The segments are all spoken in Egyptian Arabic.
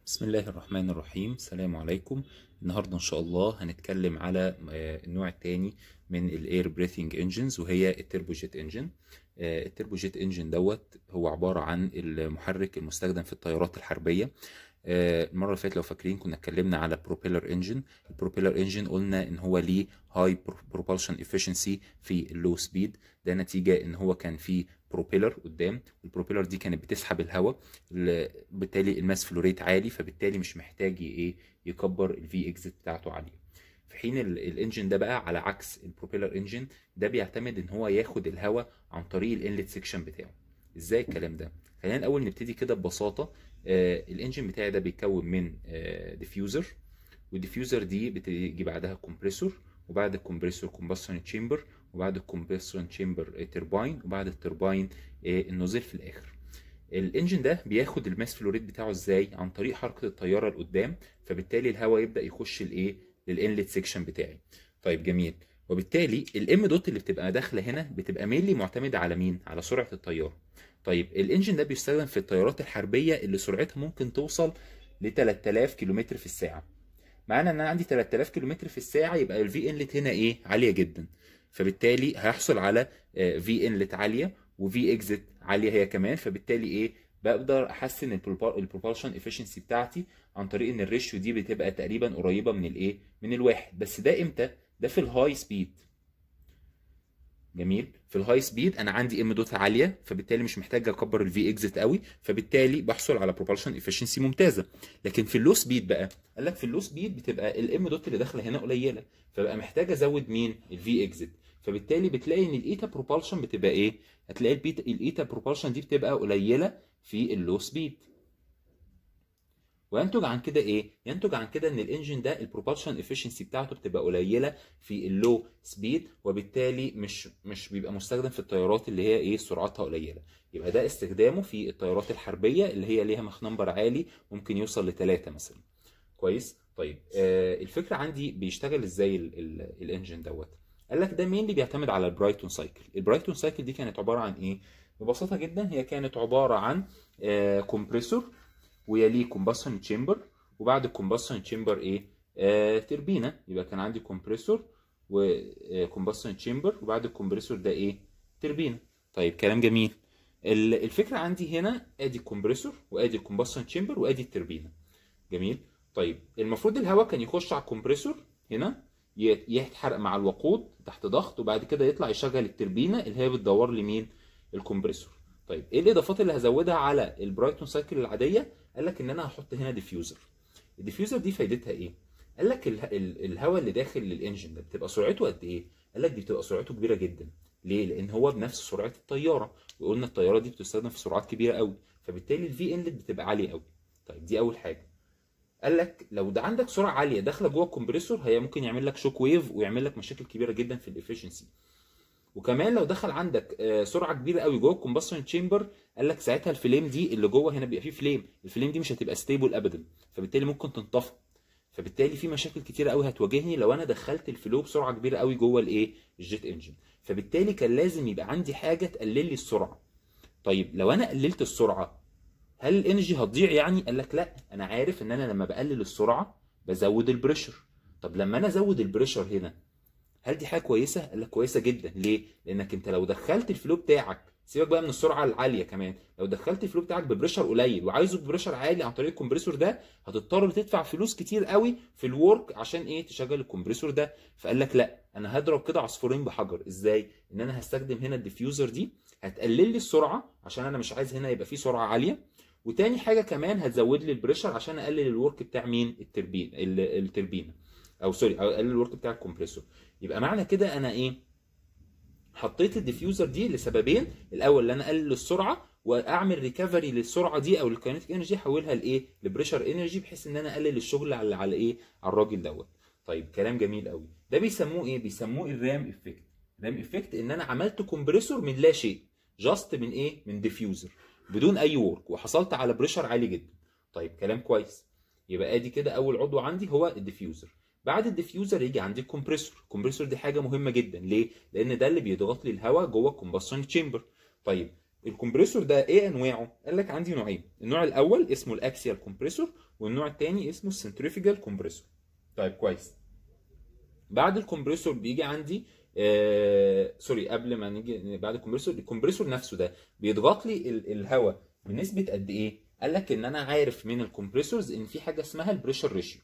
بسم الله الرحمن الرحيم السلام عليكم النهارده ان شاء الله هنتكلم على آه، النوع الثاني من الاير بريثنج انجنز وهي التربوجيت انجن التربوجيت انجن دوت هو عباره عن المحرك المستخدم في الطيارات الحربيه آه، المره اللي فاتت لو فاكرين كنا اتكلمنا على بروبيلر انجن البروبيلر انجن قلنا ان هو ليه هاي بروبulsion افشنسي في اللو سبيد ده نتيجه ان هو كان فيه بروبيلر قدام البروبيلر دي كانت بتسحب الهواء ل- بالتالي الماس فلو ريت عالي فبالتالي مش محتاج ي- ايه يكبر الفي اكزيت بتاعته عاليه في حين ال- الانجن ده بقى على عكس البروبيلر انجن ده بيعتمد ان هو ياخد الهواء عن طريق الانلت سيكشن بتاعه ازاي الكلام ده خلينا الاول نبتدي كده ببساطه آه الانجن بتاعي ده بيتكون من آه ديفيوزر والديفيوزر دي بتيجي بعدها كومبريسور وبعد الكمبريسور كومبشن تشامبر وبعد الكمبشن تشامبر ترباين وبعد الترباين آه، النوزل في الاخر الانجن ده بياخد الماس فلوريد بتاعه ازاي عن طريق حركه الطياره لقدام فبالتالي الهواء يبدا يخش الايه للانلت سيكشن بتاعي طيب جميل وبالتالي الام دوت اللي بتبقى داخله هنا بتبقى مينلي معتمده على مين على سرعه الطياره طيب الانجن ده بيستخدم في الطيارات الحربيه اللي سرعتها ممكن توصل ل 3000 كيلومتر في الساعه معنى ان انا عندي 3000 كيلومتر في الساعه يبقى الفي انلت هنا ايه عاليه جدا فبالتالي هيحصل على في انلت عاليه وفي اكزيت عاليه هي كمان فبالتالي ايه بقدر احسن البروبالشن افشنسي بتاعتي عن طريق ان الريشيو دي بتبقى تقريبا قريبه من الايه من الواحد بس ده امتى ده في الهاي سبيد جميل في الهاي سبيد انا عندي ام دوت عاليه فبالتالي مش محتاج اكبر الفي اكزيت قوي فبالتالي بحصل على بروبالشن افشنسي ممتازه لكن في اللو سبيد بقى قال لك في اللو سبيد بتبقى الام دوت اللي داخله هنا قليله فبقى محتاج ازود مين الفي اكزيت فبالتالي بتلاقي ان الايتا بروبالشن بتبقى ايه هتلاقي البيتا الايتا بروبالشن دي بتبقى قليله في اللو سبيد وينتج عن كده ايه ينتج عن كده ان الانجن ده البروبالشن افشنسي بتاعته بتبقى قليله في اللو سبيد وبالتالي مش مش بيبقى مستخدم في الطيارات اللي هي ايه سرعتها قليله يبقى ده استخدامه في الطيارات الحربيه اللي هي ليها مخ نمبر عالي ممكن يوصل لثلاثة مثلا كويس طيب آه الفكره عندي بيشتغل ازاي ال- ال- الانجن دوت قال لك ده مين بيعتمد على البرايتون سايكل البرايتون سايكل دي كانت عباره عن ايه ببساطه جدا هي كانت عباره عن آه كومبريسور ويليه كومبشن تشامبر وبعد الكومبشن تشامبر ايه آه تربينه يبقى كان عندي كومبريسور وكومبشن تشامبر وبعد الكومبريسور ده ايه تربينه طيب كلام جميل ال- الفكره عندي هنا ادي الكومبريسور وادي الكومبشن تشامبر وادي التربينه جميل طيب المفروض الهواء كان يخش على الكمبريسور هنا ي- يتحرق مع الوقود تحت ضغط وبعد كده يطلع يشغل التربينه اللي هي بتدور لي مين الكمبريسور طيب ايه الاضافات اللي هزودها على البرايتون سايكل العاديه قال لك ان انا هحط هنا ديفيوزر الديفيوزر دي فايدتها ايه قال لك ال- ال- الهواء اللي داخل للانجن ده بتبقى سرعته قد ايه قال لك دي بتبقى سرعته كبيره جدا ليه لان هو بنفس سرعه الطياره وقلنا الطياره دي بتستخدم في سرعات كبيره قوي فبالتالي الفي انلت بتبقى عاليه قوي طيب دي اول حاجه قال لك لو ده عندك سرعه عاليه داخله جوه الكمبريسور هي ممكن يعمل لك شوك ويف ويعمل لك مشاكل كبيره جدا في الافشنسي وكمان لو دخل عندك آه، سرعه كبيره قوي جوه الكومبشن تشامبر قال لك ساعتها الفليم دي اللي جوه هنا بيبقى فيه فليم الفليم دي مش هتبقى ستيبل ابدا فبالتالي ممكن تنطفي فبالتالي في مشاكل كتيره قوي هتواجهني لو انا دخلت الفلو بسرعه كبيره قوي جوه الايه الجيت انجن فبالتالي كان لازم يبقى عندي حاجه تقلل لي السرعه طيب لو انا قللت السرعه هل الانرجي هتضيع يعني قال لك لا انا عارف ان انا لما بقلل السرعه بزود البريشر طب لما انا ازود البريشر هنا هل دي حاجه كويسه قال لك كويسه جدا ليه لانك انت لو دخلت الفلو بتاعك سيبك بقى من السرعه العاليه كمان لو دخلت الفلو بتاعك ببريشر قليل وعايزه ببريشر عالي عن طريق الكمبريسور ده هتضطر تدفع فلوس كتير قوي في الورك عشان ايه تشغل الكمبريسور ده فقال لك لا انا هضرب كده عصفورين بحجر ازاي ان انا هستخدم هنا الديفيوزر دي هتقلل لي السرعه عشان انا مش عايز هنا يبقى فيه سرعه عاليه وتاني حاجه كمان هتزود لي البريشر عشان اقلل الورك بتاع مين التربين ال- التربينه او سوري او اقلل الورك بتاع الكمبريسور يبقى معنى كده انا ايه حطيت الديفيوزر دي لسببين الاول ان انا اقلل السرعه واعمل ريكفري للسرعه دي او الكاينتيك انرجي احولها لايه لبريشر انرجي بحيث ان انا اقلل الشغل على على ايه على الراجل دوت طيب كلام جميل قوي ده بيسموه ايه بيسموه الرام افكت رام افكت ان انا عملت كومبريسور من لا شيء جاست من ايه من ديفيوزر بدون اي ورك وحصلت على بريشر عالي جدا طيب كلام كويس يبقى ادي كده اول عضو عندي هو الديفيوزر بعد الديفيوزر يجي عندي الكمبريسور الكمبريسور دي حاجه مهمه جدا ليه لان ده اللي بيضغط لي الهواء جوه الكومبشن تشامبر طيب الكمبريسور ده ايه انواعه قال لك عندي نوعين النوع الاول اسمه الاكسيال كومبريسور والنوع الثاني اسمه السنتريفيجال كومبريسور طيب كويس بعد الكمبريسور بيجي عندي آه سوري قبل ما نيجي بعد الكمبريسور الكمبريسور نفسه ده بيضغط لي ال- الهواء بنسبه قد ايه قال لك ان انا عارف من الكمبريسورز ان في حاجه اسمها البريشر ريشيو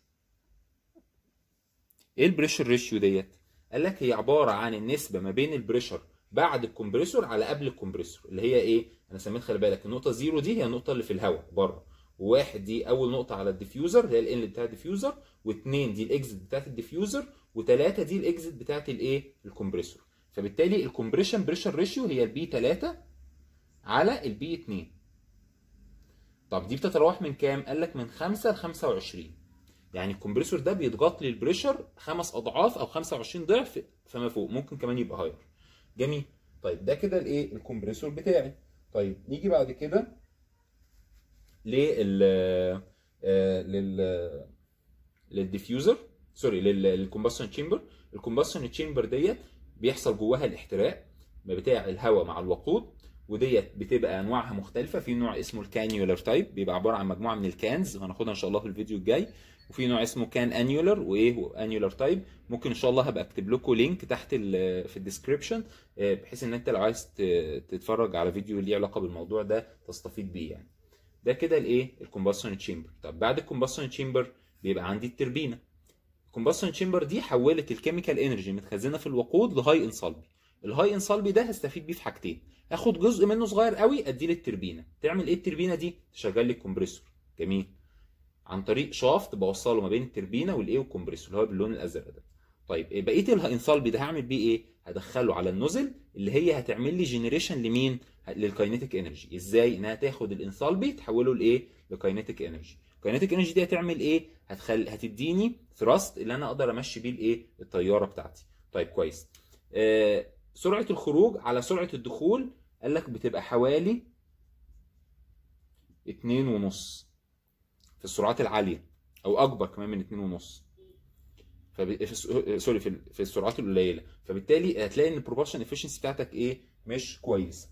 ايه البريشر ريشيو ديت قال لك هي عباره عن النسبه ما بين البريشر بعد الكمبريسور على قبل الكمبريسور اللي هي ايه انا سميت خلي بالك النقطه زيرو دي هي النقطه اللي في الهواء بره وواحد دي اول نقطه على الديفيوزر اللي هي الانلت بتاع الديفيوزر واثنين دي الاكزit بتاعت الديفيوزر وثلاثه دي الاكزit بتاعت الايه الكمبريسور فبالتالي الكمبريشن بريشر ريشيو هي البي 3 على البي 2 طب دي بتتراوح من كام قال لك من 5 ل 25 يعني الكمبريسور ده بيضغط لي البريشر خمس اضعاف او 25 ضعف فما فوق ممكن كمان يبقى هاير جميل طيب ده كده الايه الكمبريسور بتاعي طيب نيجي بعد كده لل آه، لل للديفيوزر سوري للكومبشن تشامبر الكومبشن تشامبر ديت بيحصل جواها الاحتراق بتاع الهواء مع الوقود وديت بتبقى انواعها مختلفه في نوع اسمه الكانيولر تايب بيبقى عباره عن مجموعه من الكانز وهناخدها ان شاء الله في الفيديو الجاي وفي نوع اسمه كان انيولر وايه انيولر تايب ممكن ان شاء الله هبقى اكتب لكم لينك تحت ال- في الديسكربشن بحيث ان انت لو عايز ت- تتفرج على فيديو ليه علاقه بالموضوع ده تستفيد بيه يعني ده كده الايه الكومبشن تشامبر طب بعد الكومبشن تشامبر بيبقى عندي التربينه الكومبشن تشامبر دي حولت الكيميكال انرجي متخزنه في الوقود لهاي انصالبي الهاي انصالبي ده هستفيد بيه في حاجتين اخد جزء منه صغير قوي اديه للتربينه تعمل ايه التربينه دي تشغل لي الكمبريسور جميل عن طريق شافت بوصله ما بين التربينه والايه والكمبريسور اللي هو باللون الازرق ده طيب إيه بقيه الانصالبي ده هعمل بيه ايه هدخله على النوزل اللي هي هتعمل لي جنريشن لمين للكاينيتيك انرجي ازاي انها تاخد الانصالبي تحوله لايه لكاينيتيك انرجي الكاينيتيك انرجي دي هتعمل ايه هتخل... هتديني ثراست اللي انا اقدر امشي بيه الايه الطياره بتاعتي طيب كويس آه سرعه الخروج على سرعه الدخول قال لك بتبقى حوالي اتنين ونص في السرعات العاليه او اكبر كمان من اتنين ونص فب... في الس- سوري في ال- في السرعات القليله فبالتالي هتلاقي ان البروباشن افشنسي بتاعتك ايه مش كويس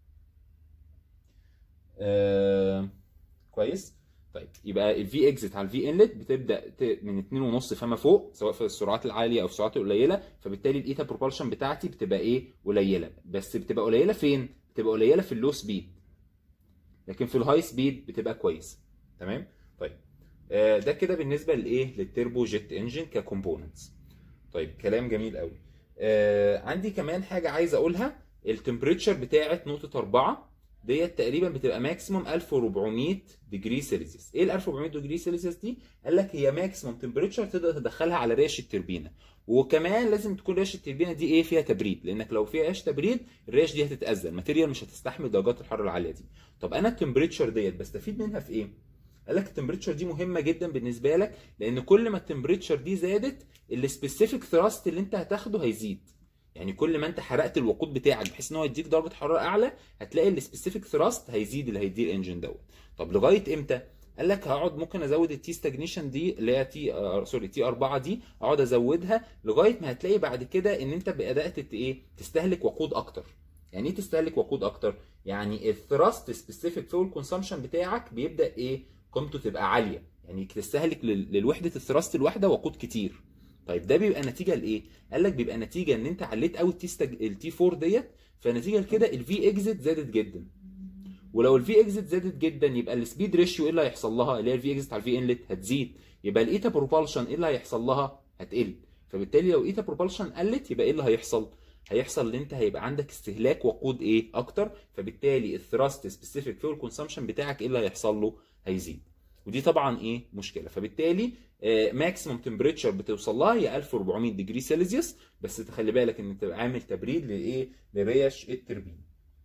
آه... كويس طيب يبقى الفي اكزيت على الفي انلت بتبدا ت... من 2.5 فما فوق سواء في السرعات العاليه او في السرعات القليله فبالتالي الايتا بروبالشن بتاعتي بتبقى ايه قليله بس بتبقى قليله فين بتبقى قليله في اللو سبيد لكن في الهاي سبيد بتبقى كويس تمام طيب آه، ده كده بالنسبه لايه للتربو جيت انجن ككومبوننتس طيب كلام جميل قوي آه عندي كمان حاجه عايز اقولها التمبريتشر بتاعه نقطه 4 ديت تقريبا بتبقى ماكسيموم 1400 ديجري سيلسيوس ايه ال 1400 ديجري سيلسيوس دي قال لك هي ماكسيموم تمبريتشر تقدر تدخلها على ريش التربينه وكمان لازم تكون ريش التربينه دي ايه فيها تبريد لانك لو فيها ريش تبريد الريش دي هتتاذى الماتيريال مش هتستحمل درجات الحراره العاليه دي طب انا التمبريتشر ديت بستفيد منها في ايه قال لك التمبريتشر دي مهمه جدا بالنسبه لك لان كل ما التمبريتشر دي زادت السبيسيفيك ثراست اللي انت هتاخده هيزيد يعني كل ما انت حرقت الوقود بتاعك بحيث ان هو يديك درجه حراره اعلى هتلاقي السبيسيفيك ثراست هيزيد اللي هيديه الانجن دوت طب لغايه امتى قال لك هقعد ممكن ازود التي ستاجنيشن دي اللي هي تي آه سوري تي 4 دي اقعد ازودها لغايه ما هتلاقي بعد كده ان انت بدات ت- ايه تستهلك وقود اكتر يعني ايه تستهلك وقود اكتر يعني الثراست سبيسيفيك فول كونسامشن بتاعك بيبدا ايه قيمته تبقى عاليه يعني تستهلك لل- للوحده الثراست الواحده وقود كتير طيب ده بيبقى نتيجه لايه قال لك بيبقى نتيجه ان انت عليت قوي التي ستج... التي 4 ديت فنتيجه لكده الفي اكزيت زادت جدا ولو الفي اكزيت زادت جدا يبقى السبيد ريشيو ايه اللي هيحصل لها اللي هي الفي اكزيت على الفي انلت هتزيد يبقى الايتا بروبالشن ايه اللي هيحصل لها هتقل فبالتالي لو ايتا بروبالشن قلت يبقى ايه اللي هيحصل هيحصل ان انت هيبقى عندك استهلاك وقود ايه اكتر فبالتالي الثراست سبيسيفيك فيول كونسامشن بتاعك ايه اللي هيحصل له هيزيد ودي طبعا ايه مشكله فبالتالي ماكسيموم تمبريتشر بتوصل لها هي 1400 ديجري سيلسيوس بس تخلي بالك ان تبقى عامل تبريد لايه لريش التربين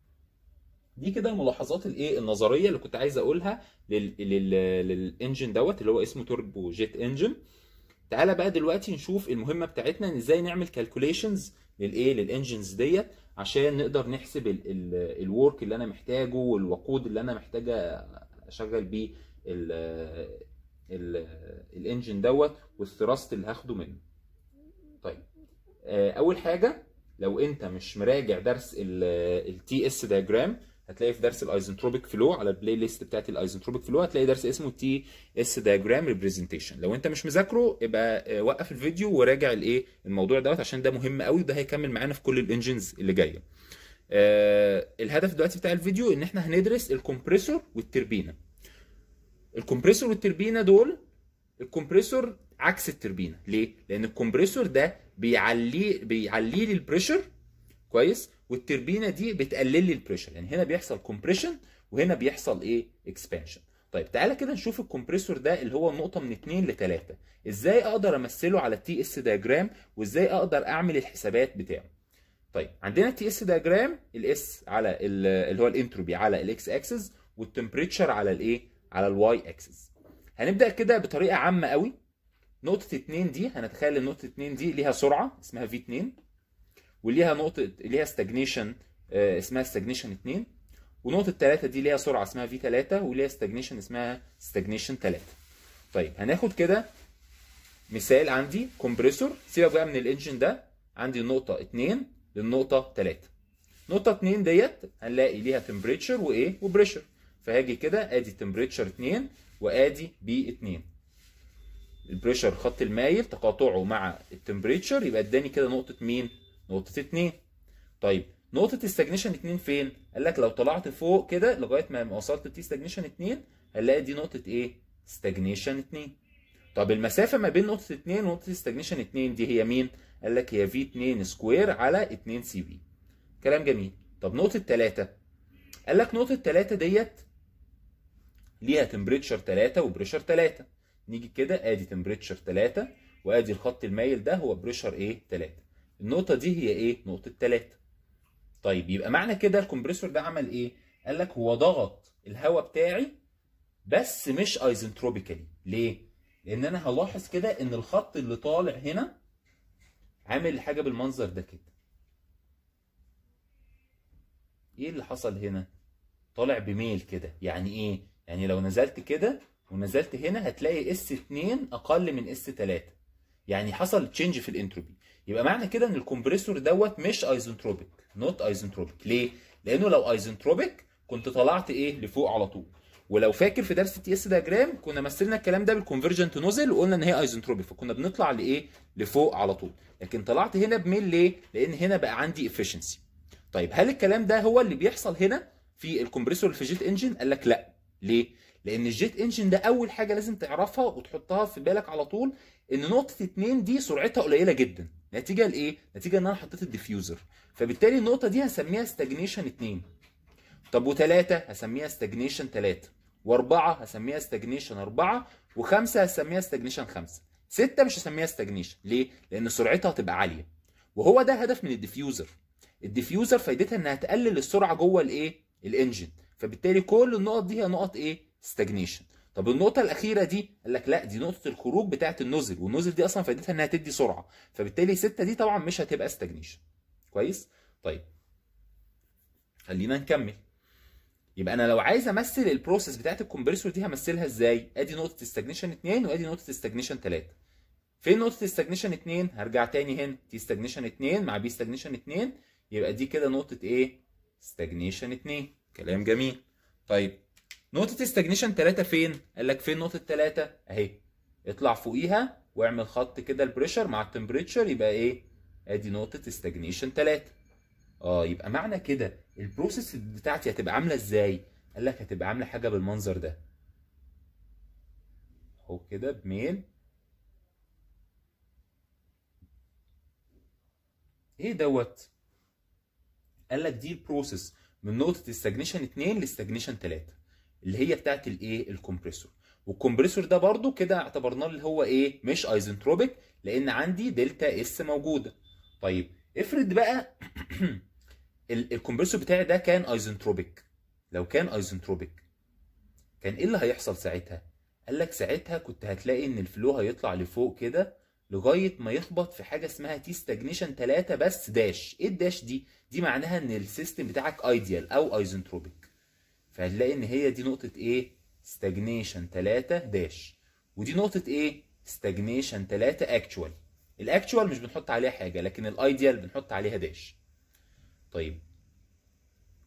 دي كده الملاحظات الايه النظريه اللي كنت عايز اقولها لل... لل... للانجن دوت اللي هو اسمه توربو جيت انجن تعالى بقى دلوقتي نشوف المهمه بتاعتنا ان ازاي نعمل كالكوليشنز للايه للانجنز ديت عشان نقدر نحسب الورك اللي انا محتاجه والوقود اللي انا محتاجه اشغل بيه ال- ال- الانجن دوت والثراست اللي هاخده منه طيب آه، اول حاجه لو انت مش مراجع درس التي اس دياجرام هتلاقي في درس الايزنتروبيك فلو على البلاي ليست بتاعت الايزنتروبيك فلو هتلاقي درس اسمه تي اس دايجرام ريبريزنتيشن لو انت مش مذاكره يبقى آه، وقف الفيديو وراجع الايه الموضوع دوت عشان ده مهم قوي وده هيكمل معانا في كل الانجنز اللي جايه آه الهدف دلوقتي بتاع الفيديو ان احنا هندرس الكمبريسور والتربينه الكمبريسور والتربينه دول الكمبريسور عكس التربينه ليه لان الكمبريسور ده بيعلي بيعلي لي البريشر كويس والتربينه دي بتقلل لي البريشر يعني هنا بيحصل كومبريشن وهنا بيحصل ايه اكسبانشن طيب تعالى كده نشوف الكمبريسور ده اللي هو النقطه من 2 ل 3 ازاي اقدر امثله على التي اس دايجرام وازاي اقدر اعمل الحسابات بتاعه طيب عندنا التي اس دايجرام الاس على ال- اللي هو الانتروبي على الاكس اكسس والتمبريتشر على الايه على الواي اكسس هنبدا كده بطريقه عامه قوي نقطه 2 دي هنتخيل ان نقطه 2 دي ليها سرعه اسمها في 2 وليها نقطه ليها ستاجنيشن اسمها ستاجنيشن 2 ونقطه 3 دي ليها سرعه اسمها في 3 وليها ستاجنيشن اسمها ستاجنيشن 3 طيب هناخد كده مثال عندي كومبريسور سيبك بقى من الانجن ده عندي النقطه 2 للنقطه 3 نقطه 2 ديت هنلاقي ليها تمبريتشر وايه وبريشر فهاجي كده ادي تمبريتشر 2 وادي بي 2 البريشر خط المايل تقاطعه مع التمبريتشر يبقى اداني كده نقطه مين نقطه 2 طيب نقطه الستاجنيشن 2 فين قال لك لو طلعت فوق كده لغايه ما وصلت لتي ستاجنيشن 2 هنلاقي دي نقطه ايه ستاجنيشن 2 طب المسافه ما بين نقطه 2 ونقطه ستاجنيشن 2 دي هي مين قال لك هي في 2 سكوير على 2 سي في كلام جميل طب نقطه 3 قال لك نقطه 3 ديت ليها تمبريتشر 3 وبريشر 3 نيجي كده ادي تمبريتشر 3 وادي الخط المايل ده هو بريشر ايه 3 النقطه دي هي ايه نقطه 3 طيب يبقى معنى كده الكمبريسور ده عمل ايه قال لك هو ضغط الهواء بتاعي بس مش ايزنتروبيكالي ليه لان انا هلاحظ كده ان الخط اللي طالع هنا عامل حاجه بالمنظر ده كده ايه اللي حصل هنا طالع بميل كده يعني ايه يعني لو نزلت كده ونزلت هنا هتلاقي اس 2 اقل من اس 3 يعني حصل تشينج في الانتروبي يبقى معنى كده ان الكمبريسور دوت مش ايزنتروبيك نوت ايزنتروبيك ليه لانه لو ايزنتروبيك كنت طلعت ايه لفوق على طول ولو فاكر في درس التي اس دياجرام كنا مثلنا الكلام ده بالكونفرجنت نوزل وقلنا ان هي ايزنتروبيك فكنا بنطلع لايه لفوق على طول لكن طلعت هنا بميل ليه لان هنا بقى عندي افشنسي طيب هل الكلام ده هو اللي بيحصل هنا في الكمبريسور في جيت انجن قال لك لا ليه لان الجيت انجن ده اول حاجه لازم تعرفها وتحطها في بالك على طول ان نقطه 2 دي سرعتها قليله جدا نتيجه لايه نتيجه ان انا حطيت الديفيوزر فبالتالي النقطه دي هسميها ستاجنيشن 2 طب وثلاثة هسميها ستاجنيشن 3 واربعة هسميها ستاجنيشن 4 وخمسة هسميها ستاجنيشن 5 ستة مش هسميها ستاجنيشن ليه؟ لأن سرعتها هتبقى عالية وهو ده هدف من الديفيوزر الديفيوزر فايدتها انها تقلل السرعة جوه الايه؟ الانجن فبالتالي كل النقط دي هي نقط ايه؟ ستاجنيشن طب النقطة الأخيرة دي قال لك لا دي نقطة الخروج بتاعة النوزل والنوزل دي أصلا فايدتها إنها تدي سرعة فبالتالي ستة دي طبعا مش هتبقى ستاجنيشن كويس؟ طيب خلينا نكمل يبقى انا لو عايز امثل البروسيس بتاعت الكمبريسور دي همثلها ازاي ادي نقطه استجنيشن 2 وادي نقطه استجنيشن 3 فين نقطه استجنيشن 2 هرجع تاني هنا تي استجنيشن 2 مع بي استجنيشن 2 يبقى دي كده نقطه ايه استجنيشن 2 كلام جميل طيب نقطه استجنيشن 3 فين قال لك فين نقطه 3 اهي اطلع فوقيها واعمل خط كده البريشر مع التمبريتشر يبقى ايه ادي نقطه استجنيشن 3 اه يبقى معنى كده البروسيس بتاعتي هتبقى عامله ازاي قال لك هتبقى عامله حاجه بالمنظر ده اهو كده بميل ايه دوت قال لك دي البروسيس من نقطه استجنيشن 2 لاستجنيشن 3 اللي هي بتاعت الايه الكمبريسور والكمبريسور ده برضو كده اعتبرناه اللي هو ايه مش ايزنتروبيك لان عندي دلتا اس موجوده طيب افرض بقى الكمبريسور بتاعي ده كان ايزنتروبيك لو كان ايزنتروبيك كان ايه اللي هيحصل ساعتها قال لك ساعتها كنت هتلاقي ان الفلو هيطلع لفوق كده لغايه ما يخبط في حاجه اسمها تي ستاجنيشن 3 بس داش ايه الداش دي دي معناها ان السيستم بتاعك ايديال او ايزنتروبيك فهتلاقي ان هي دي نقطه ايه ستاجنيشن 3 داش ودي نقطه ايه ستاجنيشن 3 اكشوال الاكشوال مش بنحط عليها حاجه لكن الايديال بنحط عليها داش طيب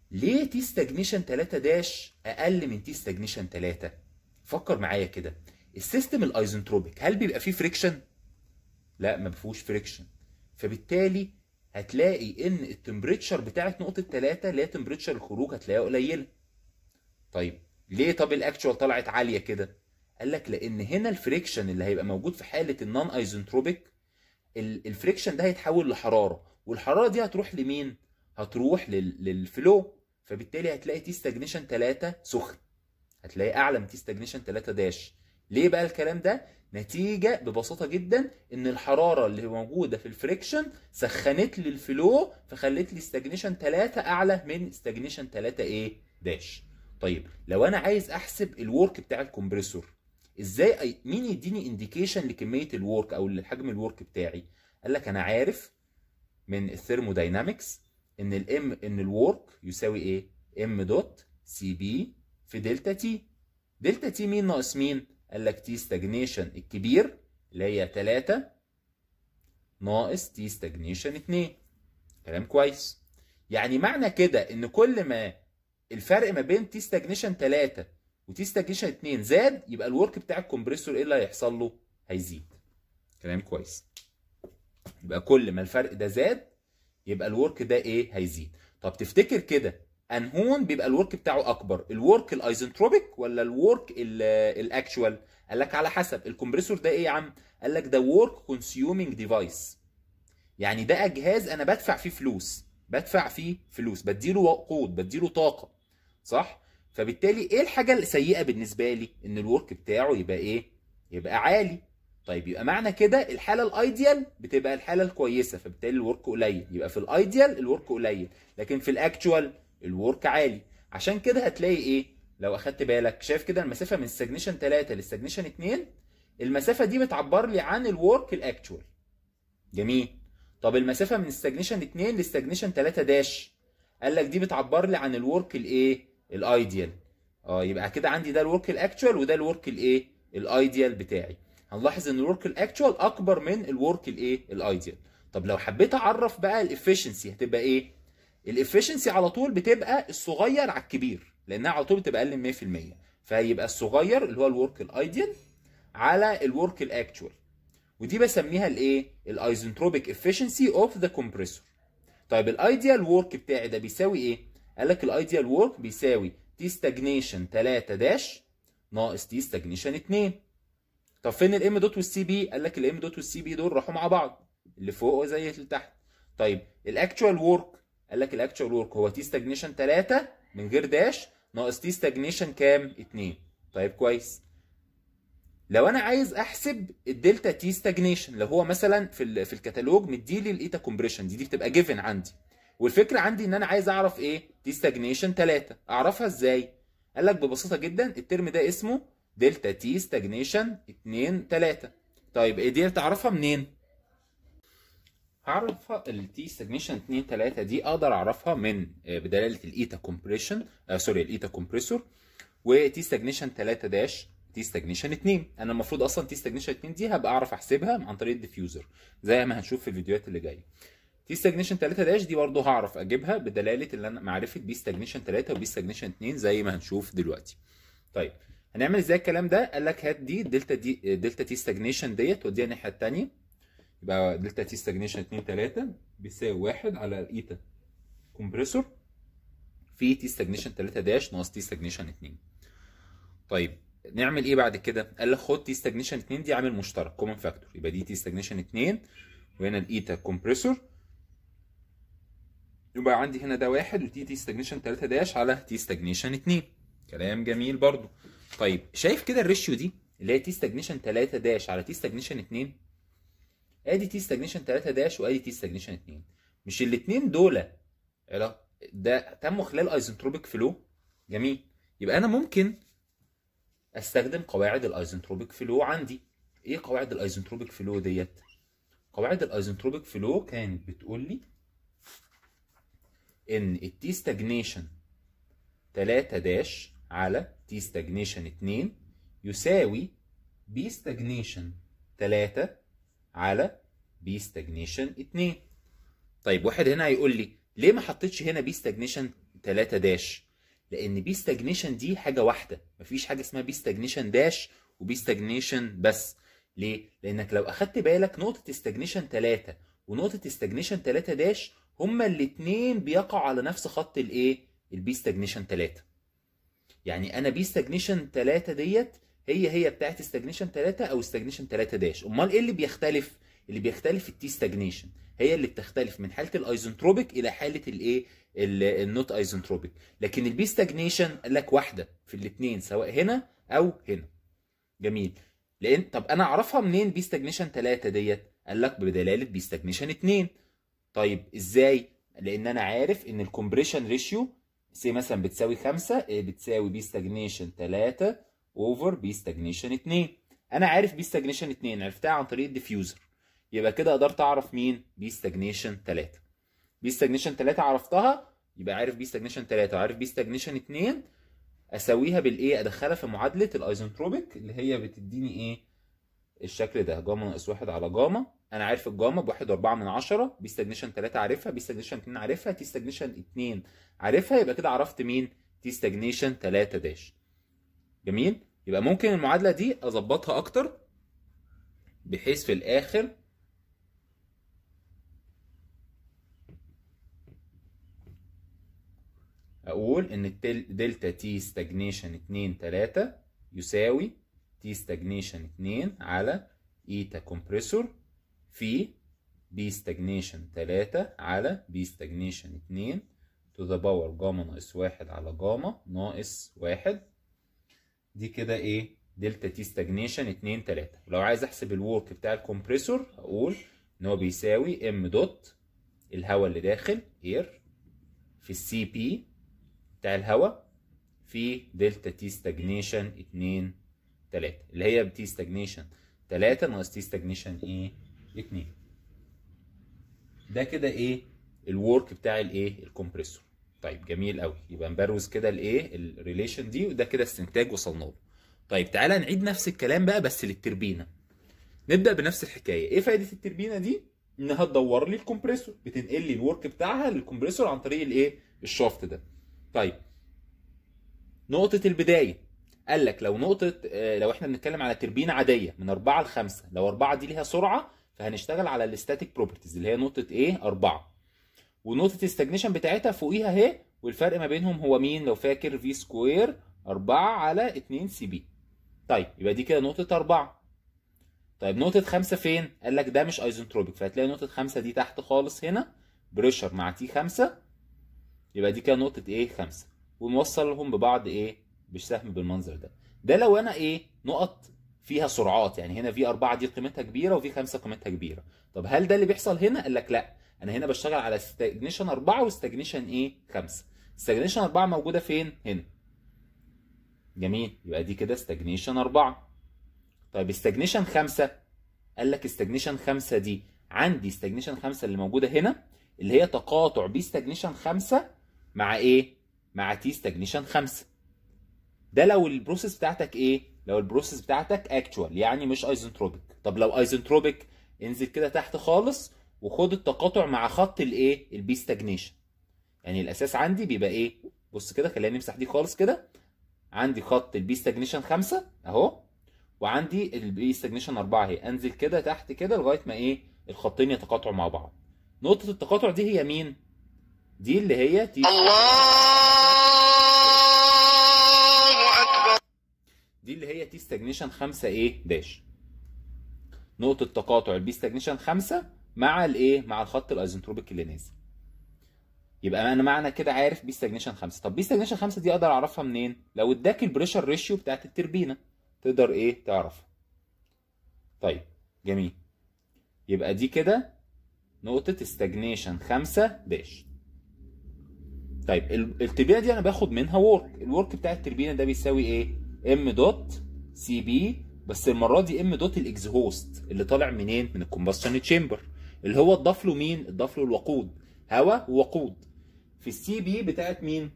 ليه تي ستاجنيشن 3 داش اقل من تي ستاجنيشن 3 فكر معايا كده السيستم الايزنتروبيك هل بيبقى فيه فريكشن لا ما فيهوش فريكشن فبالتالي هتلاقي ان التمبريتشر بتاعت نقطه 3 اللي هي تمبريتشر الخروج هتلاقيها قليله طيب ليه طب الاكشوال طلعت عاليه كده قال لك لان هنا الفريكشن اللي هيبقى موجود في حاله النون ايزنتروبيك الفريكشن ده هيتحول لحراره والحراره دي هتروح لمين هتروح لل... للفلو فبالتالي هتلاقي تي ستاجنيشن 3 سخن هتلاقي اعلى من تي ستاجنيشن 3 داش ليه بقى الكلام ده نتيجة ببساطة جدا ان الحرارة اللي موجودة في الفريكشن سخنت لي الفلو فخلت لي ستاجنيشن 3 اعلى من ستاجنيشن 3 ايه داش طيب لو انا عايز احسب الورك بتاع الكمبريسور ازاي أي... مين يديني انديكيشن لكمية الورك او لحجم الورك بتاعي قال لك انا عارف من الثيرموداينامكس ان الام ان الورك يساوي ايه ام دوت سي بي في دلتا تي دلتا تي مين ناقص مين قال لك تي ستاجنيشن الكبير اللي هي 3 ناقص تي ستاجنيشن 2 كلام كويس يعني معنى كده ان كل ما الفرق ما بين تي ستاجنيشن 3 وتي ستاجنيشن 2 زاد يبقى الورك بتاع الكمبريسور ايه اللي هيحصل له هيزيد كلام كويس يبقى كل ما الفرق ده زاد يبقى الورك ده ايه هيزيد طب تفتكر كده انهون بيبقى الورك بتاعه اكبر الورك الايزنتروبيك ولا الورك الاكشوال قال لك على حسب الكمبريسور ده ايه يا عم قال لك ده ورك كونسيومينج ديفايس يعني ده جهاز انا بدفع فيه فلوس بدفع فيه فلوس بديله وقود بديله طاقه صح فبالتالي ايه الحاجه السيئه بالنسبه لي ان الورك بتاعه يبقى ايه يبقى عالي طيب يبقى معنى كده الحاله الايديال بتبقى الحاله الكويسه فبالتالي الورك قليل يبقى في الايديال الورك قليل لكن في الاكتوال الورك عالي عشان كده هتلاقي ايه لو اخدت بالك شايف كده المسافه من السجنيشن 3 للسجنيشن 2 المسافه دي بتعبر لي عن الورك الاكتوال جميل طب المسافه من السجنيشن 2 للسجنيشن 3 داش قال لك دي بتعبر لي عن الورك الايه الايديال اه يبقى كده عندي ده الورك الاكتوال وده الورك الايه الايديال بتاعي هنلاحظ ان الورك الاكتوال اكبر من الورك الايه الايديال طب لو حبيت اعرف بقى الافشنسي هتبقى ايه الافشنسي على طول بتبقى الصغير على الكبير لانها على طول بتبقى اقل من 100% فيبقى الصغير اللي هو الورك الايديال على الورك الاكتوال ودي بسميها الايه الايزنتروبيك افشنسي اوف ذا كومبريسور طيب الايديال ورك بتاعي ده بيساوي ايه قال لك الايديال ورك بيساوي تي ستاجنيشن 3 داش ناقص تي ستاجنيشن 2 طب فين الام دوت والسي بي قال لك الام دوت والسي بي دول راحوا مع بعض اللي فوق زي اللي تحت طيب الاكتوال ورك قال لك الاكتوال ورك هو تي ستاجنيشن 3 من غير داش ناقص تي ستاجنيشن كام 2 طيب كويس لو انا عايز احسب الدلتا تي ستاجنيشن لو هو مثلا في في الكتالوج مديلي الايتا كومبريشن دي دي بتبقى جيفن عندي والفكره عندي ان انا عايز اعرف ايه تي ستاجنيشن 3 اعرفها ازاي قال لك ببساطه جدا الترم ده اسمه دلتا تي ستاجنيشن 2 3 طيب ايه دي تعرفها منين هعرفها التي ستاجنيشن 2 3 دي اقدر اعرفها من بدلاله الايتا كومبريشن آه سوري الايتا كومبريسور وتي ستاجنيشن 3 داش تي ستاجنيشن 2 انا المفروض اصلا تي ستاجنيشن 2 دي هبقى اعرف احسبها عن طريق الديفيوزر زي ما هنشوف في الفيديوهات اللي جايه تي ستاجنيشن 3 داش دي برضه هعرف اجيبها بدلاله اللي انا معرفه بي ستاجنيشن 3 وبي ستاجنيشن 2 زي ما هنشوف دلوقتي طيب هنعمل ازاي الكلام ده قال لك هات دي دلتا دي دلتا تي ستاجنيشن ديت وديها الناحيه الثانيه يبقى دلتا تي ستاجنيشن 2 3 بيساوي 1 على الايتا كومبريسور في تي ستاجنيشن 3 داش ناقص تي ستاجنيشن 2 طيب نعمل ايه بعد كده قال لك خد تي ستاجنيشن 2 دي عامل مشترك كومن فاكتور يبقى دي تي ستاجنيشن 2 وهنا الايتا كومبريسور يبقى عندي هنا ده واحد وتي تي ستاجنيشن 3 داش على تي ستاجنيشن 2 كلام جميل برضو طيب شايف كده الريشيو دي اللي هي تي ستاجنيشن 3 داش على تي ستاجنيشن 2 ادي تي ستاجنيشن 3 داش وادي تي ستاجنيشن 2 مش الاثنين دول ده تموا خلال ايزنتروبيك فلو جميل يبقى انا ممكن استخدم قواعد الايزنتروبيك فلو عندي ايه قواعد الايزنتروبيك فلو ديت قواعد الايزنتروبيك فلو كانت بتقول لي ان التي ستاجنيشن 3 داش على تي ستاجنيشن 2 يساوي بي ستاجنيشن 3 على بي ستاجنيشن 2 طيب واحد هنا هيقول لي ليه ما حطيتش هنا بي ستاجنيشن 3 داش لان بي ستاجنيشن دي حاجه واحده مفيش حاجه اسمها بي ستاجنيشن داش وبي ستاجنيشن بس ليه لانك لو اخدت بالك نقطه استجنيشن 3 ونقطه استجنيشن 3 داش هما الاثنين بيقعوا على نفس خط الايه البي ستاجنيشن 3 يعني انا بي ستاجنيشن 3 ديت هي هي بتاعت استجنيشن 3 او استجنيشن 3 داش امال ايه اللي بيختلف اللي بيختلف التي ستاجنيشن هي اللي بتختلف من حاله الايزنتروبيك الى حاله الايه النوت ايزنتروبيك لكن البي ستاجنيشن قال لك واحده في الاثنين سواء هنا او هنا جميل لان طب انا اعرفها منين بي ستاجنيشن 3 ديت قال لك بدلاله بي ستاجنيشن 2 طيب ازاي لان انا عارف ان الكومبريشن ريشيو سي مثلا بتساوي 5 بتساوي بي ستاجنيشن 3 اوفر بي ستاجنيشن 2 انا عارف بي ستاجنيشن 2 عرفتها عن طريق الديفيوزر يبقى كده قدرت اعرف مين بي ستاجنيشن 3 بي ستاجنيشن 3 عرفتها يبقى عارف بي ستاجنيشن 3 وعارف بي ستاجنيشن 2 اساويها بالايه ادخلها في معادله الايزنتروبيك اللي هي بتديني ايه الشكل ده جاما ناقص 1 على جاما انا عارف الجاما ب 1.4 من 10 بي ستاجنيشن 3 عارفها بي ستاجنيشن 2 عارفها تي ستاجنيشن 2 عارفها يبقى كده عرفت مين تي ستاجنيشن 3 داش جميل يبقى ممكن المعادله دي اظبطها اكتر بحيث في الاخر اقول ان التل دلتا تي ستاجنيشن 2 3 يساوي تي ستاجنيشن 2 على ايتا كومبريسور في بي ستاجنيشن 3 على بي ستاجنيشن 2 تو ذا باور جاما ناقص 1 على جاما ناقص 1 دي كده ايه دلتا تي ستاجنيشن 2 3 ولو عايز احسب الورك بتاع الكمبريسور هقول ان هو بيساوي ام دوت الهواء اللي داخل اير في السي بي بتاع الهواء في دلتا تي ستاجنيشن 2 3 اللي هي بتي ستاجنيشن 3 ناقص تي ستاجنيشن ايه 2 ده كده ايه الورك بتاع الايه الكمبريسور طيب جميل قوي يبقى نبروز كده الايه الريليشن دي وده كده استنتاج وصلنا له طيب تعالى نعيد نفس الكلام بقى بس للتربينه نبدا بنفس الحكايه ايه فائده التربينه دي انها تدور لي الكمبريسور بتنقل لي الورك بتاعها للكمبريسور عن طريق الايه الشافت ده طيب نقطه البدايه قال لك لو نقطه آه، لو احنا بنتكلم على تربينه عاديه من 4 ل 5 لو 4 دي ليها سرعه فهنشتغل على الاستاتيك بروبرتيز اللي هي نقطه ايه 4 ونقطه الاستجنيشن بتاعتها فوقيها اهي والفرق ما بينهم هو مين لو فاكر في سكوير 4 على 2 سي بي طيب يبقى دي كده نقطه 4 طيب نقطه 5 فين قال لك ده مش ايزنتروبيك فهتلاقي نقطه 5 دي تحت خالص هنا بريشر مع تي 5 يبقى دي كده نقطه ايه 5 ونوصلهم ببعض ايه بالسهم بالمنظر ده ده لو انا ايه نقط فيها سرعات يعني هنا في 4 دي قيمتها كبيره وفي 5 قيمتها كبيره طب هل ده اللي بيحصل هنا قال لك لا انا هنا بشتغل على استجنيشن 4 واستجنيشن ايه 5 استجنيشن 4 موجوده فين هنا جميل يبقى دي كده استجنيشن 4 طيب استجنيشن 5 قال لك استجنيشن 5 دي عندي استجنيشن 5 اللي موجوده هنا اللي هي تقاطع بي استجنيشن 5 مع ايه مع تي استجنيشن 5 ده لو البروسيس بتاعتك ايه لو البروسيس بتاعتك اكتوال يعني مش ايزنتروبيك طب لو ايزنتروبيك انزل كده تحت خالص وخد التقاطع مع خط الايه البي ستاجنيشن يعني الاساس عندي بيبقى ايه بص كده خلينا نمسح دي خالص كده عندي خط البي ستاجنيشن 5 اهو وعندي البي ستاجنيشن 4 اهي انزل كده تحت كده لغايه ما ايه الخطين يتقاطعوا مع بعض نقطه التقاطع دي هي مين دي اللي هي تي الله أكبر دي اللي هي تي ستاجنيشن 5 ايه داش نقطة تقاطع البي ستاجنيشن 5 مع الايه مع الخط الايزنتروبيك اللي نازل يبقى انا معنى كده عارف بي ستاجنيشن 5 طب بي ستاجنيشن 5 دي اقدر اعرفها منين لو اداك البريشر ريشيو بتاعت التربينه تقدر ايه تعرفها طيب جميل يبقى دي كده نقطة استجنيشن 5 داش طيب ال- التربينه دي انا باخد منها ورك الورك بتاع التربينه ده بيساوي ايه ام دوت سي بي بس المره دي ام دوت الاكزهوست اللي طالع منين من الكومبشن تشامبر اللي هو اتضاف له مين اتضاف له الوقود هواء ووقود في السي بي بتاعت مين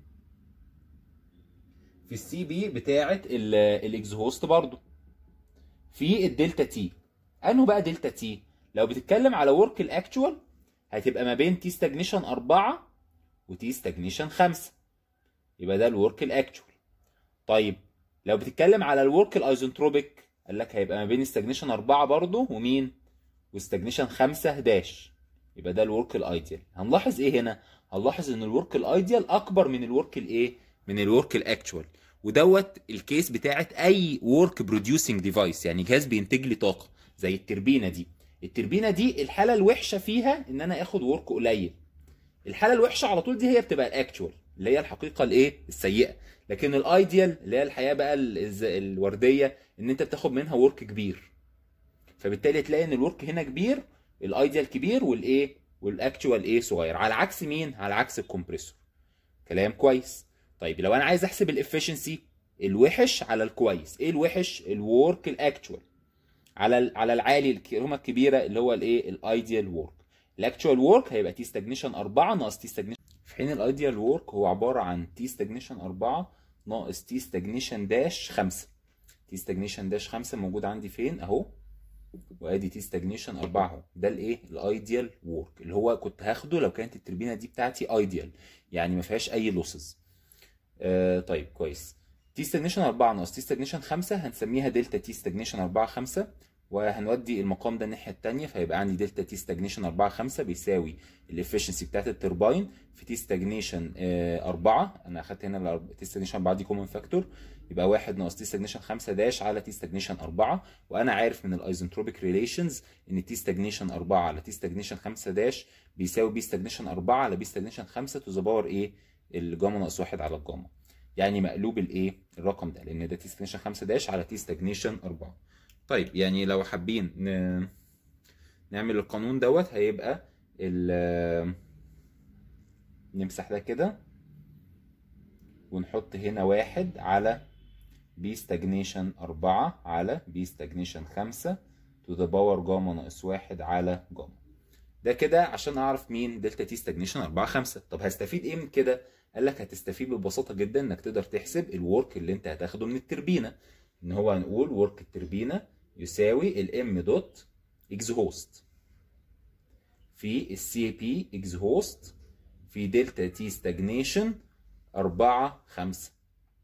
في السي بي بتاعت ال- الاكزهوست برضو في الدلتا تي انه بقى دلتا تي لو بتتكلم على ورك الاكتوال هتبقى ما بين تي ستاجنيشن 4 وتي ستاجنيشن 5 يبقى ده الورك الاكتوال طيب لو بتتكلم على الورك الايزنتروبيك قال لك هيبقى ما بين استجنيشن 4 برضه ومين واستجنيشن 5 داش يبقى ده الورك الايديال هنلاحظ ايه هنا هنلاحظ ان الورك الايديال اكبر من الورك الايه من الورك الاكتوال ودوت الكيس بتاعت اي ورك بروديوسنج ديفايس يعني جهاز بينتج لي طاقه زي التربينه دي التربينه دي الحاله الوحشه فيها ان انا اخد ورك قليل الحاله الوحشه على طول دي هي بتبقى الاكتوال اللي هي الحقيقه الايه السيئه لكن الايديال اللي هي الحياه بقى ال- الز- الورديه ان انت بتاخد منها ورك كبير فبالتالي تلاقي ان الورك هنا كبير الايديال كبير والايه والاكتوال ايه صغير على عكس مين على عكس الكمبريسور كلام كويس طيب لو انا عايز احسب الافشنسي الوحش على الكويس ايه الوحش الورك الاكتوال على ال- على العالي الكيلومه الكبيره اللي هو الايه الايديال ورك الاكتوال ورك هيبقى تي ستاجنيشن 4 ناقص تي ستاجنيشن في حين الايديال ورك هو عباره عن تي ستاجنيشن 4 ناقص تي ستاجنيشن داش 5 تي ستاجنيشن داش 5 موجود عندي فين اهو وادي تي ستاجنيشن 4 اهو ده الايه الايديال ورك اللي هو كنت هاخده لو كانت التربينه دي بتاعتي ايديال يعني ما فيهاش اي لوسز آه طيب كويس تي ستاجنيشن 4 ناقص تي ستاجنيشن 5 هنسميها دلتا تي ستاجنيشن 4 5 وهنودي المقام ده الناحيه الثانيه فهيبقى عندي دلتا تي ستاجنيشن 4 5 بيساوي الافشنسي بتاعت الترباين في تي ستاجنيشن 4 انا اخدت هنا تي ستاجنيشن 4 دي كومن فاكتور يبقى 1 ناقص تي ستاجنيشن 5 داش على تي ستاجنيشن 4 وانا عارف من الايزنتروبيك ريليشنز ان تي ستاجنيشن 4 على تي ستاجنيشن 5 داش بيساوي بي ستاجنيشن 4 على بي ستاجنيشن 5 تو ذا باور ايه الجاما ناقص 1 على الجاما يعني مقلوب الايه الرقم ده لان ده تي ستاجنيشن 5 داش على تي ستاجنيشن 4 طيب يعني لو حابين ن... نعمل القانون دوت هيبقى ال نمسح ده كده ونحط هنا واحد على بي ستاجنيشن أربعة على بي ستاجنيشن خمسة تو ذا باور جاما ناقص واحد على جاما ده كده عشان أعرف مين دلتا تي ستاجنيشن أربعة خمسة طب هستفيد إيه من كده؟ قال لك هتستفيد ببساطة جدا إنك تقدر تحسب الورك اللي أنت هتاخده من التربينة إن هو هنقول ورك التربينة يساوي الام دوت اكزهوست في السي بي اكزهوست في دلتا تي ستاجنيشن 4 5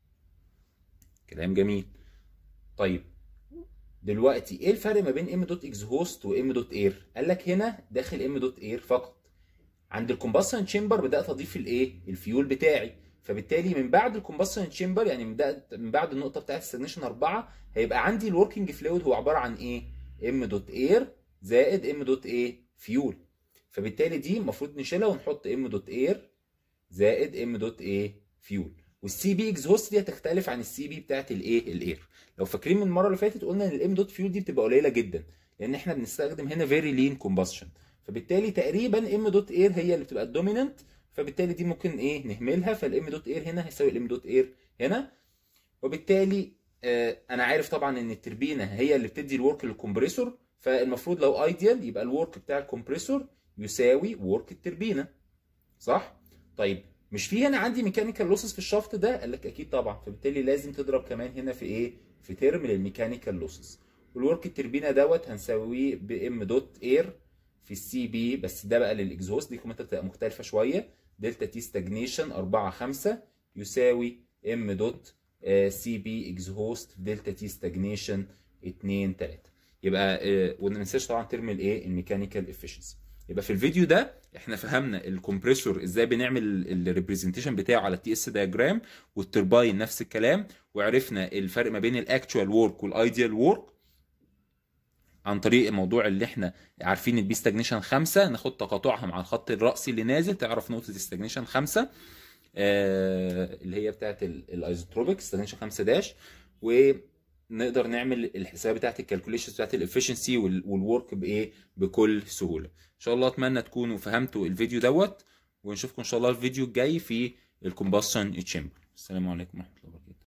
كلام جميل طيب دلوقتي ايه الفرق ما بين ام دوت اكزهوست وام دوت اير قال لك هنا داخل ام دوت اير فقط عند الكومباشن تشامبر بدات اضيف الايه الفيول بتاعي فبالتالي من بعد الكومباشن تشامبر يعني من, من بعد النقطه بتاعت الستاجنيشن 4 هيبقى عندي الوركينج فلويد هو عباره عن ايه ام دوت اير زائد ام دوت ايه فيول فبالتالي دي المفروض نشيلها ونحط ام دوت اير زائد ام دوت ايه فيول والسي بي اكزهوست دي هتختلف عن السي بي بتاعت الايه الاير لو فاكرين من المره اللي فاتت قلنا ان الام دوت فيول دي بتبقى قليله جدا لان احنا بنستخدم هنا فيري لين كومباشن فبالتالي تقريبا ام دوت اير هي اللي بتبقى الدوميننت فبالتالي دي ممكن ايه نهملها فالام دوت اير هنا هيساوي الام دوت اير هنا وبالتالي آه انا عارف طبعا ان التربينه هي اللي بتدي الورك للكمبريسور فالمفروض لو ايديال يبقى الورك بتاع الكمبريسور يساوي ورك التربينه صح طيب مش في هنا عندي ميكانيكال لوسز في الشفط ده قال لك اكيد طبعا فبالتالي لازم تضرب كمان هنا في ايه في ترم للميكانيكال لوسز والورك التربينه دوت هنساويه بام دوت اير في السي بي بس ده بقى للاكزهوست دي كومنت بتبقى مختلفه شويه دلتا تي ستاجنيشن 4 5 يساوي ام دوت سي بي اكزهوست دلتا تي ستاجنيشن 2 3 يبقى آه وما ننساش طبعا ترم الايه الميكانيكال افشنسي يبقى في الفيديو ده احنا فهمنا الكمبريسور ازاي بنعمل الريبريزنتيشن بتاعه على التي اس دايجرام والترباين نفس الكلام وعرفنا الفرق ما بين الاكتوال وورك والايديال وورك عن طريق الموضوع اللي احنا عارفين البي ستاجنيشن 5 ناخد تقاطعها مع الخط الرأسي اللي نازل تعرف نقطة الستاجنيشن 5 آه اللي هي بتاعت الايزوتروبيك ستاجنيشن 5 داش ونقدر نعمل الحساب بتاعت الكالكوليشنز بتاعت الافشنسي والورك بايه بكل سهولة ان شاء الله اتمنى تكونوا فهمتوا الفيديو دوت ونشوفكم ان شاء الله الفيديو الجاي في الكومباشن تشامبر السلام عليكم ورحمة الله وبركاته